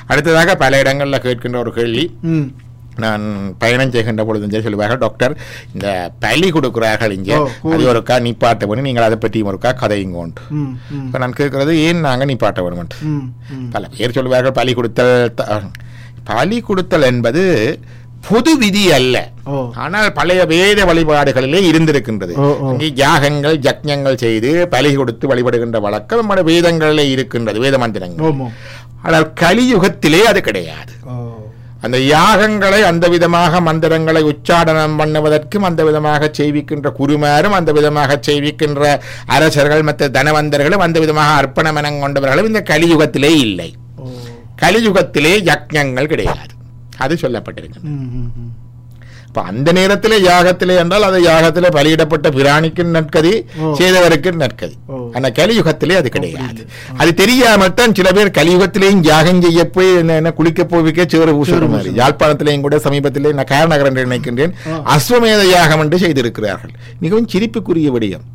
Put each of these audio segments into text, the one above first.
அடுத்ததாக பல இடங்களில் கேட்கின்ற ஒரு கேள்வி ம் நான் பயணம் செய்கின்ற பொழுது சரி சொல்லுவார்கள் டாக்டர் இந்த பலி கொடுக்கிறார்கள் இங்கே ஓ, கூலி. அது ஒருக்கா நிப்பாட்ட வேணும் நீங்கள் அதை பற்றி ஒருக்கா கதையுங்க உண்டு ம் ம் இப்போ நான் கேட்கறது ஏன் நாங்கள் நிப்பாட்ட வேணும் ம் ம் பல பேர் சொல்லுவார்கள் பலி கொடுத்தல் த- பலி கொடுத்தல் என்பது பொது விதி அல்ல ஓ ஆனால் பழைய வேத வழிபாடுகளிலே இருந்திருக்கின்றது ஓ, ஓ. இங்கே யாகங்கள் யக்ஞங்கள் செய்து பலி கொடுத்து வழிபடுகின்ற வழக்கம் நம்முடைய வேதங்களிலே இருக்கின்றது வேத மந்திரங்கள் ஓமோ ஆனால் கலியுகத்திலே அது கிடையாது ஓ அந்த யாகங்களை அந்த விதமாக மந்திரங்களை உச்சாடனம் பண்ணுவதற்கும் அந்த விதமாக செய்விக்கின்ற குருமாரும் அந்த விதமாக செய்விக்கின்ற அரசர்கள் மற்ற தனவந்தர்களும் அந்த விதமாக அர்ப்பண மனம் கொண்டவர்களும் இந்த கலியுகத்திலே இல்லை ஓ கலியுகத்திலே யக்ஞங்கள் கிடையாது அது சொல்லப்பட்டிருக்கிறது ம் ம் ம் இப்ப அந்த நேரத்திலே யாகத்திலே என்றால் அது யாகத்திலே பலியிடப்பட்ட பிராணிக்கு நற்கதி ஓ. செய்தவருக்கு நற்கதி ஓ. ஆனா கலியுகத்திலே அது கிடையாது இல்லை. அது தெரியாமல் தான் சில பேர் கலியுகத்திலேயும் யாகம் செய்ய போய் என்ன என்ன குளிக்க போவிக்க சேறு பூசுற மாதிரி யாழ்ப்பாணத்திலேயும் கூட சமீபத்திலே நான் காரணகர் என்று நினைக்கின்றேன் ஆ. அஸ்வமேத யாகம் என்று செய்திருக்கிறார்கள் மிகவும் சிரிப்புக்குரிய விடயம்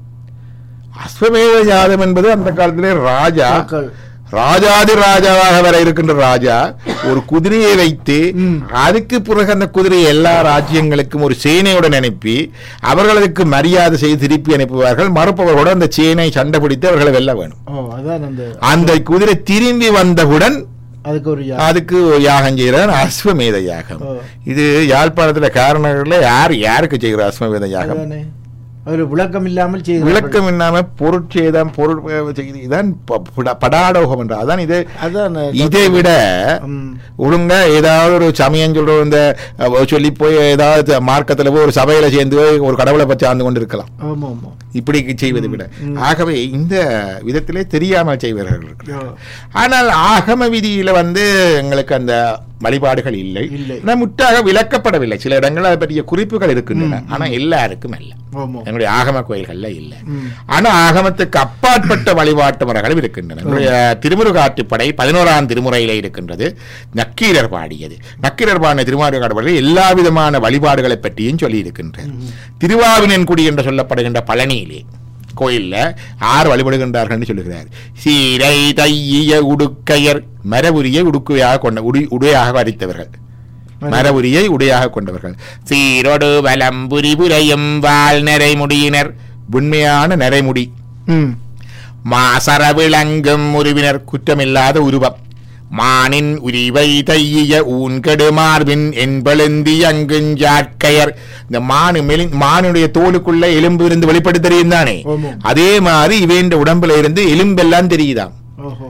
அஸ்வமேத யாகம் என்பது அந்த காலத்திலே ராஜா மக்கள். ராஜாதி ராஜாவாக வர இருக்கின்ற ராஜா ஒரு குதிரையை வைத்து ம். அதுக்கு பிறகு அந்த குதிரையை எல்லா ராஜ்யங்களுக்கும் ஒரு சேனையுடன் அனுப்பி அவர்களுக்கு மரியாதை செய்து திருப்பி அனுப்புவார்கள் மறுப்பவர்களோடு அந்த சேனை சண்டை பிடித்து அவர்களை வெல்ல வேணும் ஓ அதான் அந்த அந்த குதிரை திரும்பி வந்தவுடன் அதுக்கு ஒரு யா- அதுக்கு ஒரு யாகம் செய்கிறார் அஸ்வமேத யாகம் ஓ. இது யாழ்ப்பாணத்துல காரணங்கள்ல யார் யாருக்கு செய்கிற அஸ்வமேத யாகம் அதானே ஒரு விளக்கம் இல்லாமல் செய்து விளக்கம் இல்லாம பொருட்சேதம் பொருள் செய்து இதான் ப- பட- படாடோகம் என்ற அதான் இது அதான் இதை விட ம். ஒழுங்கா ஏதாவது ஒரு சமயம் சொல்ற இந்த அஹ், சொல்லி போய் ஏதாவது மார்க்கத்துல போய் ஒரு சபையில சேர்ந்து போய் ஒரு கடவுளை பற்றி ஆண்டு கொண்டு இருக்கலாம் ஆமா ஆமா இப்படி செய்வதை விட ஆகவே இந்த விதத்திலே தெரியாமல் செய்வர்கள் இருக்கிறார்கள். ஓ. ஆனால் ஆகம விதியில வந்து எங்களுக்கு அந்த வழிபாடுகள் இல்லை இல்லை. ஆனா முற்றாக விளக்கப்படவில்லை சில இடங்கள் அதை பற்றிய குறிப்புகள் இருக்கின்றன ஆனா எல்லாருக்கும் அல்ல ஆமா என்னுடைய ஆகம கோயில்கள்ல இல்லை ம். ஆனா ஆகமத்துக்கு அப்பாற்பட்ட வழிபாட்டு முறைகளும் இருக்கின்றன என்னுடைய திருமுருகாற்றுப்படை பதினோராம் திருமுறையிலே இருக்கின்றது நக்கீரர் பாடியது நக்கீரர் பாடின திருமுருகாற்றுப்படை எல்லா விதமான வழிபாடுகளை பற்றியும் சொல்லி இருக்கின்றது திருவாவினன்குடி என்று சொல்லப்படுகின்ற பழனியிலே கோயில்ல ஆறு வழிபடுகின்றார்கள் சொல்லுகிறார் சீரை தையிய உடுக்கையர் மரபுரியை உடுக்கையாக கொண்ட உடி உடையாக வரித்தவர்கள் மரபுரியை உடையாக கொண்டவர்கள் சீரொடு வலம்புரி புரையும் வால் நரைமுடியினர் உண்மையான நரைமுடி ம் மாசர விளங்கும் உருவினர் குற்றமில்லாத உருவம் மானின் உரிவை தையிய ஊன்கடு மார்பின் என்பெழுந்தி அங்குஞ்சாட்கையர் இந்த மானு மெலி மானுடைய தோலுக்குள்ள எலும்பு இருந்து வெளிப்பட்டு தெரியும் தானே ஆமாம். அதே மாதிரி இவன் உடம்புல இருந்து எலும்பெல்லாம் தெரியுதாம் ஓஹோ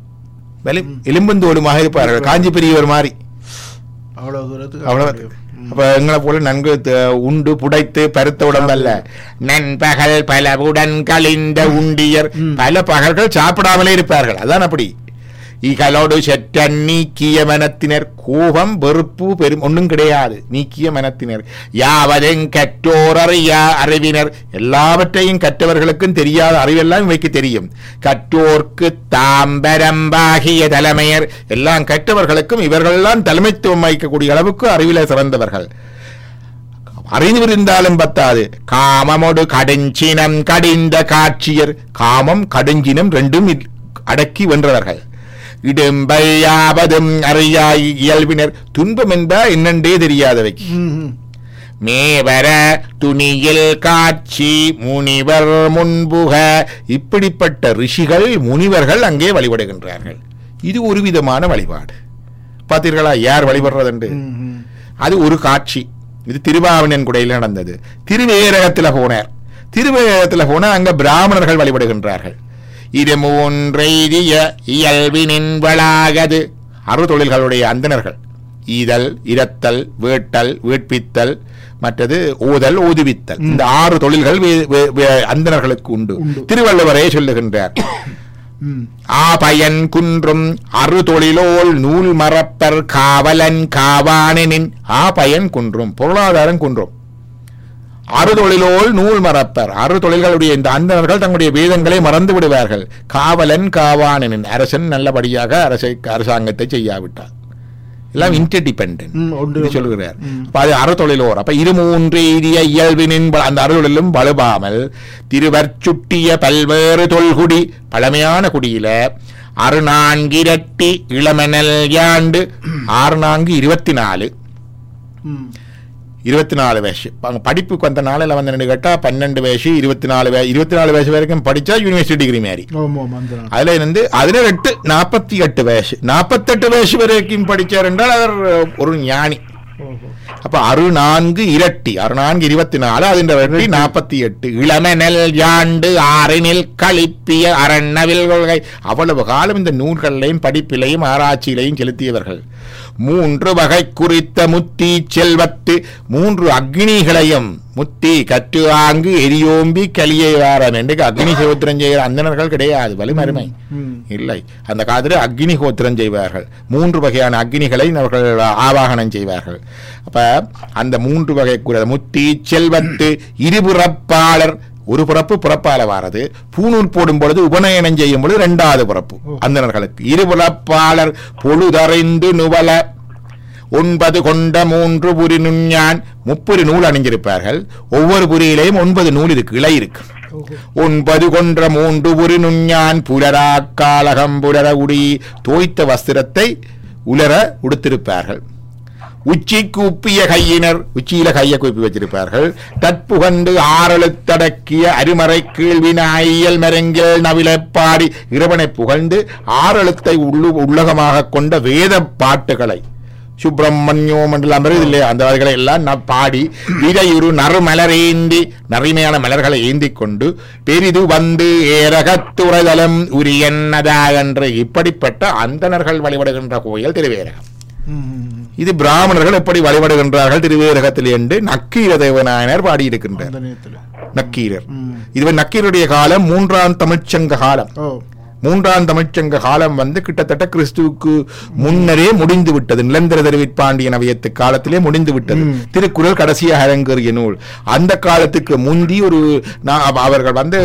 வெளி எலும்புந்தோலுமாக இருப்பார்கள் காஞ்சி பெரியவர் மாதிரி அவ்வளவு தூரத்துக்கு அவ்வளவு அப்ப எங்களை போல நன்கு த- உண்டு புடைத்து பருத்த உடம்பல்ல நண்பகல் பலவுடன் கழிந்த உண்டியர் பல பகல்கள் சாப்பிடாமலே இருப்பார்கள் அதான் அப்படி இகலோடு செற்றன் நீக்கிய மனத்தினர் கோபம் வெறுப்பு பெரும் ஒன்றும் கிடையாது நீக்கிய மனத்தினர் யாவதும் கற்றோர் அறியா அறிவினர் எல்லாவற்றையும் கற்றவர்களுக்கும் தெரியாத அறிவெல்லாம் இவைக்கு தெரியும் கற்றோர்க்கு தாம்பரம்பாகிய தலைமையர் எல்லாம் கற்றவர்களுக்கும் இவர்களெல்லாம் தலைமைத்துவம் வகிக்கக்கூடிய அளவுக்கு அறிவில சிறந்தவர்கள் அறிந்திருந்தாலும் பத்தாது காமமோடு கடுஞ்சினம் கடிந்த காட்சியர் காமம் கடுஞ்சினம் ரெண்டும் இல்- அடக்கி வென்றவர்கள் இடும்பை யாவதும் அறியாய் இயல்பினர் துன்பம் என்பா என்னென்றே தெரியாதவைக்கு ம், ம். மேவர துணியில் காட்சி முனிவர் முன்புக இப்படிப்பட்ட ரிஷிகள் முனிவர்கள் அங்கே வழிபடுகின்றார்கள் இது ஒரு விதமான வழிபாடு பார்த்தீர்களா யார் வழிபடுறதுண்டு ம், ம். அது ஒரு காட்சி இது திருவாவினன் குடையில் நடந்தது திருவேரகத்தில் போனார் திருவேரகத்தில் போனா அங்க பிராமணர்கள் வழிபடுகின்றார்கள் இது மூன்றெய்திய இயல்பினின் வளாகது அறு தொழில்களுடைய அந்தணர்கள் ஈதல் இரத்தல் வேட்டல் வேட்பித்தல் மற்றது ஓதல் ஓதுவித்தல் இந்த ஆறு தொழில்கள் வே- வே- வே- அந்தணர்களுக்கு உண்டு உண்டு. திருவள்ளுவரே சொல்லுகின்றார் ம். ஆபயன் குன்றும் அறுதொழிலோல் நூல் மறப்பர் காவலன் காவானெனின் ஆபயன் குன்றும் பொருளாதாரம் குன்றும் அறுதொழிலோல் நூல் மறப்பர் அறுதொழில்களுடைய இந்த அந்தணர்கள் தங்களுடைய வேதங்களை மறந்து விடுவார்கள் காவலன் காவானெனின் அரசன் நல்லபடியாக அரசை அரசாங்கத்தை செய்யாவிட்டார் எல்லாம் இன்டர்டிபெண்ட் ம், உண்டு. இது சொல்லுகிறார் அப்ப அது அறத்தொழிலோர் அப்ப இரு மூன்று எய்திய இயல்பினின் ப- அந்த அறத்தொழிலும் வலுவாமல் திருவற்சுட்டிய பல்வேறு தொல்குடி பழமையான குடியில ஆறு நான்கு இரட்டி இளமனல் யாண்டு ஆறு நான்கு இருபத்தி நாலு ம். இருபத்தி நாலு வயசு அங்க படிப்புக்கு வந்த நாளில் வந்து என்ன கேட்டா பன்னெண்டு வயசு இருபத்தி நாலு வயசு இருபத்தி நாலு வயசு வரைக்கும் படிச்சா யூனிவர்சிட்டி டிகிரி மாதிரி ஓம் ஓம் அந்த நாள். அதுல இருந்து அதுல எட்டு நாற்பத்தி எட்டு வயசு நாற்பத்தெட்டு வயசு வரைக்கும் படிச்சார் என்றால் அவர் ஒரு ஞானி ஓஹோ. அப்ப அறு நான்கு இரட்டி அறு நான்கு இருபத்தி நாலு அதின் வெட்டி நாற்பத்தி எட்டு இளமெனல் யாண்டு ஆறினில் கழிப்பிய அரண்ணவில் கொள்கை அவ்வளவு காலம் இந்த நூல்களிலையும் படிப்பிலையும் ஆராய்ச்சியிலையும் செலுத்தியவர்கள் மூன்று வகை குறித்த முத்தி செல்வத்து மூன்று அக்னிகளையும் முத்தி கற்று ஆங்கு எரியோம்பி கலியை வாரம் என்று அக்னி சோத்திரம் செய்கிற அந்தணர்கள் கிடையாது வலிமருமை ம். இல்லை அந்த காலத்தில் அக்னி கோத்திரம் செய்வார்கள் மூன்று வகையான அக்னிகளை அவர்கள் ஆவாகனம் செய்வார்கள் அப்ப அந்த மூன்று வகை கூட முத்தி செல்வத்து இருபுறப்பாளர் ஒரு பிறப்பு புறப்பால வாரது பூணூல் போடும் பொழுது உபநயனம் செய்யும் பொழுது இரண்டாவது பிறப்பு அந்தணர்களுக்கு இருபுறப்பாளர் பொழுதறைந்து நுவல ஒன்பது கொண்ட மூன்று புரி நுஞ்ஞான் முப்புரி நூல் அணிஞ்சிருப்பார்கள் ஒவ்வொரு புரியிலையும் ஒன்பது நூல் இருக்கு இலை இருக்கு ஓஹோ. ஒன்பது கொன்ற மூன்று புரி நுஞ்ஞான் புலரா காலகம் புலர உடி தோய்த்த வஸ்திரத்தை உலர உடுத்திருப்பார்கள் உச்சிக்கு உப்பிய கையினர் உச்சியில கையை குப்பி வச்சிருப்பார்கள் தற்புகண்டு ஆறெழுத்தடக்கிய அருமறை கீழ்வினாயியல் மரங்கில் நவிலப்பாடி இறைவனை புகழ்ந்து ஆறெழுத்தை உள்ளு உள்ளகமாக கொண்ட வேத பாட்டுகளை சுப்பிரமணியோ மண்டலம் வருது இல்லையா அந்த வகைகளை எல்லாம் நான் பாடி விரையுறு நறுமலர் ஏந்தி நறுமையான மலர்களை ஏந்திக் கொண்டு பெரிது வந்து ஏரகத்துறைதலம் உரியன்னதா என்று இப்படிப்பட்ட அந்தணர்கள் வழிபடுகின்ற கோயில் திருவேரகம் ம், ம், ம். இது பிராமணர்கள் எப்படி வழிபடுகின்றார்கள் திருவேரகத்தில் என்று நக்கீர தேவநாயனர் பாடியிருக்கின்றார் அந்த நேரத்துல நக்கீரர் ம். இது நக்கீருடைய காலம் மூன்றாம் தமிழ்ச்சங்க காலம் ஓ மூன்றாம் தமிழ்ச்சங்க காலம் வந்து கிட்டத்தட்ட கிறிஸ்துவுக்கு முன்னரே முடிந்து விட்டது நிலந்திர தெரிவிப்பாண்டியன் அவையத்து காலத்திலே முடிந்து விட்டது திருக்குறள் கடைசியாக அரங்கேறிய நூல் அந்த காலத்துக்கு முந்தி ஒரு நான் அவ- அவர்கள் வந்து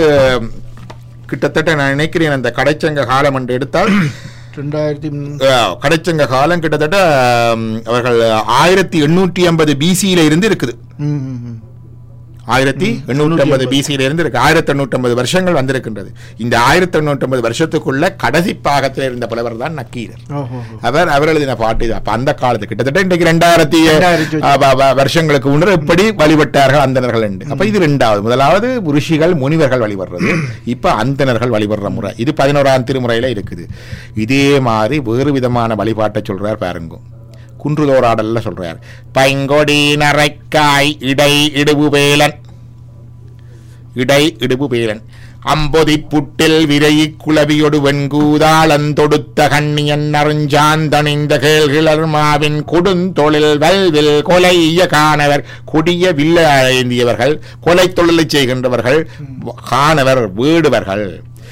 கிட்டத்தட்ட நான் நினைக்கிறேன் அந்த கடைச்சங்க காலம் என்று எடுத்தால் ரெண்டாயிரத்தி ம், அஹ், கடைச்சங்க காலம் கிட்டத்தட்ட ம், அவர்கள் ஆயிரத்தி எண்ணூற்றி ஐம்பது பிசியில இருந்து இருக்குது ம், ம், ம். ஆயிரத்தி எண்ணூற்றி ஐம்பது பிசியில இருந்து இருக்கு ஆயிரத்தி எண்ணூற்றி ஐம்பது வருஷங்கள் வந்திருக்கின்றது இந்த ஆயிரத்தி எண்ணூற்றி ஐம்பது வருஷத்துக்குள்ள கடைசி பாகத்தில் இருந்த புலவர் தான் நக்கீரர் ஓஹோ அவர் அவர் எழுதின பாட்டு இது அப்ப அந்த காலத்து கிட்டத்தட்ட இன்றைக்கு ரெண்டாயிரத்தி ரெண்டாயிரத்தி அஹ், வ- வ- வருஷங்களுக்கு முன்னர் எப்படி வழிபட்டார்கள் அந்தணர்கள் என்று அப்ப இது ரெண்டாவது முதலாவது ரிஷிகள் முனிவர்கள் வழிபடுறது இப்ப அந்தணர்கள் வழிபடுற முறை இது பதினோராம் திருமுறையில இருக்குது இதே மாதிரி வேறு விதமான வழிபாட்டை சொல்றார் பாருங்க குன்றுதோராடல்ல சொல்றார் பைங்கொடி நரைக்காய் இடை இடுபுவேலன் இடை இடுபுவேலன் அம்பொதி புட்டில் விரையி குளவியொடு வெண்கூதாளன் தொடுத்த கண்ணியன் நறுஞ்சாந்தணிந்த கேள்கிளர் மாவின் கொடுந்தொழில் வல்வில் கொலைய காணவர் கொடிய வில்ல ஏந்தியவர்கள் கொலை தொழிலை செய்கின்றவர்கள் காணவர் வீடுவர்கள்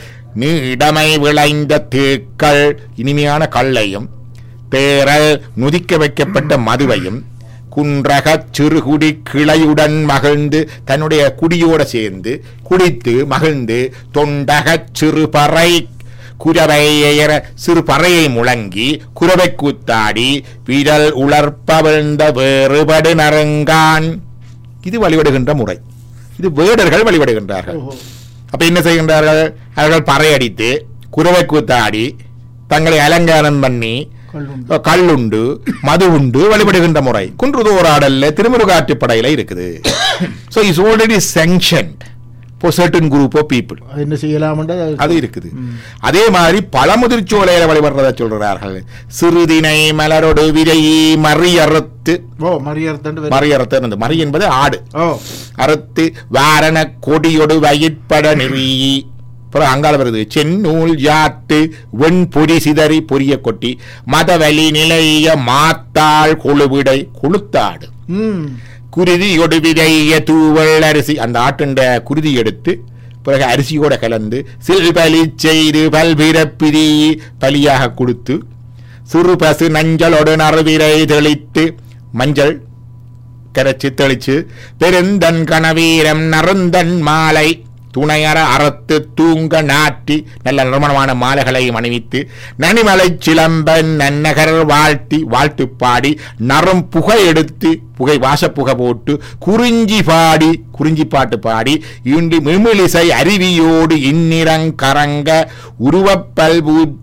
நீடமை விளைந்த தேக்கள் இனிமையான கல்லையும் பேரல் நுதிக்க வைக்கப்பட்ட மதுவையும் குன்றகச் சிறுகுடி கிளையுடன் மகிழ்ந்து தன்னுடைய குடியோட சேர்ந்து குடித்து மகிழ்ந்து தொண்டகச் சிறுபறை குரவையற சிறு பறையை முழங்கி குரவை கூத்தாடி விரல் உலர்ப்பவிழ்ந்த வேறுபடு நறுங்கான் இது வழிபடுகின்ற முறை இது வேடர்கள் வழிபடுகின்றார்கள் ஓஹோ அப்ப என்ன செய்கின்றார்கள் அவர்கள் பறையடித்து குரவை கூத்தாடி தங்களை அலங்காரம் பண்ணி கல்லுண்டு கல்லுண்டு மது உண்டு வழிபடுகின்ற முறை குன்றுதோராடல்ல திருமுருகாற்றுப்படையில இருக்குது so is already sanctioned for certain group of people அது என்ன செய்யலாம்ன்றது அது இருக்குது அதே மாதிரி பழமுதிர்ச்சோலையில வழிபடுறத சொல்றார்கள் சிறுதினை மலரொடு விரையி மறியறுத்து ஓ மரியாதை மறியறுத்து அந்த மறி என்பது ஆடு ஓ அறுத்து வாரண கொடியொடு வயிற்பட நெறி அப்புறம் அங்கால வருது செந்நூல் யாத்து வெண்பொறி சிதறி பொரிய கொட்டி மதவலி நிலைய மாத்தாள் கொழுவிடை கொளுத்தாடு ம் குருதியொடு விதைய தூவல் அரிசி அந்த ஆட்டுண்ட குருதி எடுத்து பிறகு அரிசியோட கலந்து சில்பலி செய்து பல்பிறப்பிரி பலியாக கொடுத்து சிறு பசு நஞ்சலோடு நறுவிரை தெளித்து மஞ்சள் கரைச்சு தெளிச்சு பெருந்தன் கணவீரம் நறுந்தன் மாலை துணையற அறத்து தூங்க நாட்டி நல்ல நிர்மணமான மாலைகளையும் அணிவித்து நனிமலை சிலம்பன் நன்னகர் வாழ்த்தி வாழ்த்து பாடி நறும் புகை எடுத்து புகை வாசப்புகை போட்டு குறிஞ்சி பாடி குறிஞ்சி பாட்டு பாடி இன்று மிமிழிசை அருவியோடு இந்நிறங்கரங்க உருவப்பல் பூத்த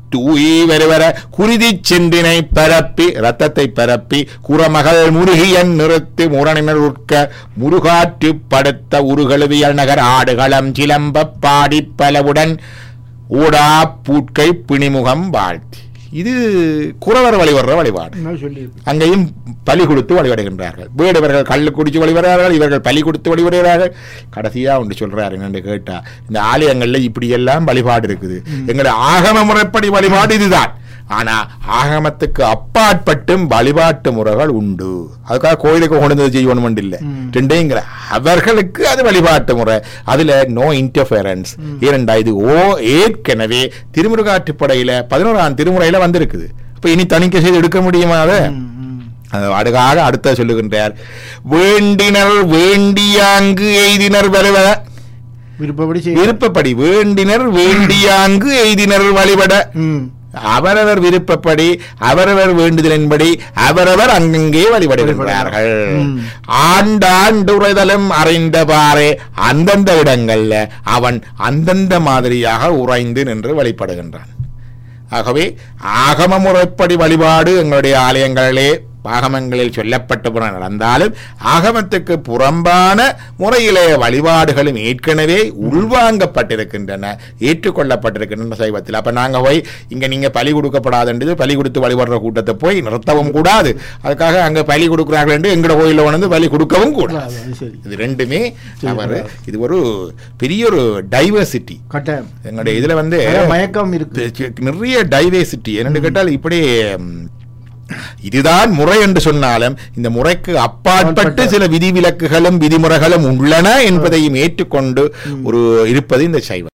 தூயி வருவர குருதி சென்றினை பரப்பி ரத்தத்தை பரப்பி குறமகள் முருகியன் நிறுத்தி முரணினர் உட்க முருகாற்று படுத்த உருகழுவியல் நகர் ஆடுகளம் சிலம்ப பாடி பலவுடன் ஊடா பூட்கை பிணிமுகம் வாழ்த்தி இது குறவர் வழிவர்ற வழிபாடு என்ன சொல்லி அங்கேயும் பலி கொடுத்து வழிபடுகின்றார்கள் வேடுவர்கள் கள்ளு குடிச்சு வழிபடுகிறார்கள் இவர்கள் பலி கொடுத்து வழிபடுகிறார்கள் கடைசியா ஒன்று சொல்றாரு என்னன்னு கேட்டா இந்த ஆலயங்கள்ல இப்படியெல்லாம் வழிபாடு இருக்குது எங்களுடைய ஆகம முறைப்படி வழிபாடு இதுதான் ஆனா ஆகமத்துக்கு அப்பாற்பட்டும் வழிபாட்டு முறைகள் உண்டு அதுக்காக கோயிலுக்கு கொண்டு வந்து செய்யணும் இல்லை ரெண்டைங்கிற அவர்களுக்கு அது வழிபாட்டு முறை அதுல நோ இன்டர்ஃபரன்ஸ் ஏனெண்டா இது ஓ ஏற்கனவே திருமுருகாற்றுப்படையில பதினோராம் திருமுறையில வந்திருக்குது இப்ப இனி தணிக்கை செய்து எடுக்க முடியுமா அதை ம், ம். அது அடுக்காக அடுத்த சொல்லுகின்றார் வேண்டினர் வேண்டியாங்கு எய்தினர் வருவ விருப்பப்படி செய்ய விருப்பப்படி வேண்டினர் வேண்டியாங்கு எய்தினர் வழிபட ம் அவரவர் விருப்பப்படி அவரவர் வேண்டுதலின்படி அவரவர் அங்கங்கே வழிபடுகின்றார்கள் ம். ஆண்டாண்டுரைதலும் அறிந்தவாறே அந்தந்த இடங்கள்ல அவன் அந்தந்த மாதிரியாக உறைந்து நின்று வழிபடுகின்றான் ஆகவே ஆகம முறைப்படி வழிபாடு எங்களுடைய ஆலயங்களிலே ஆகமங்களில் சொல்லப்பட்ட முறை நடந்தாலும் ஆகமத்துக்கு புறம்பான முறையிலே வழிபாடுகளும் ஏற்கனவே உள்வாங்கப்பட்டிருக்கின்றன ஏற்றுக்கொள்ளப்பட்டிருக்கின்றன சைவத்தில் அப்ப நாங்க போய் இங்க நீங்க பலி கொடுக்கப்படாதுன்றது பலி கொடுத்து வழிபடுற கூட்டத்தை போய் நிறுத்தவும் கூடாது அதுக்காக அங்க பலி கொடுக்கிறார்கள் என்று எங்கட கோயிலில் வந்து பலி கொடுக்கவும் கூடாது அது சரி இது ரெண்டுமே அவர் இது ஒரு பெரிய ஒரு டைவர்சிட்டி கட்டாயம் எங்களுடைய இதுல வந்து நிறைய மயக்கம் இருக்கு தி- நிறைய டைவேசிட்டி என்னன்னு கேட்டால் இப்படி ம், இதுதான் முறை என்று சொன்னாலும் இந்த முறைக்கு அப்பாற்பட்டு சில விதிவிலக்குகளும் விதிமுறைகளும் உள்ளன என்பதையும் ஏற்றுக்கொண்டு ஒரு இருப்பது இந்த சைவம்